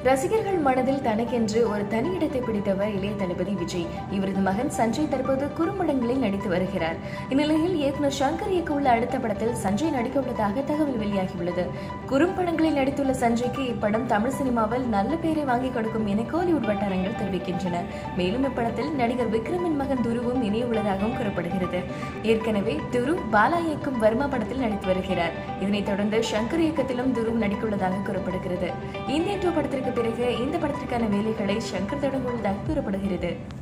ரசிகர்கள் மனதில் தனக்கென்று ஒரு தனி இடத்தை பிடித்தவர் இளைய தளபதி விஜய் இவரது மகன் சஞ்சய் தற்போது குறும்படங்களில் நடித்து வருகிறார் இந்நிலையில் இயக்குனர் சங்கர் இயக்கவுள்ள அடுத்த படத்தில் சஞ்சய் நடிக்க உள்ளதாக தகவல் வெளியாகியுள்ளது குறும்படங்களில் நடித்துள்ள சஞ்சய்க்கு இப்படம் தமிழ் சினிமாவில் நல்ல பெயரை வாங்கி கொடுக்கும் என கோலிவுட் வட்டாரங்கள் தெரிவிக்கின்றன மேலும் இப்படத்தில் நடிகர் விக்ரமின் மகன் துருவும் இணைய உள்ளதாகவும் கூறப்படுகிறது ஏற்கனவே துரு பாலா இயக்கும் வர்மா படத்தில் நடித்து வருகிறார் இதனைத் தொடர்ந்து சங்கர் இயக்கத்திலும் துருவ் நடித்துள்ளதாக கூறப்படுகிறது இந்தியன் டூ படத்திற்கு பிறகு இந்த படத்திற்கான வேலைகளை சங்கர் தொடங்க உள்ளதாக கூறப்படுகிறது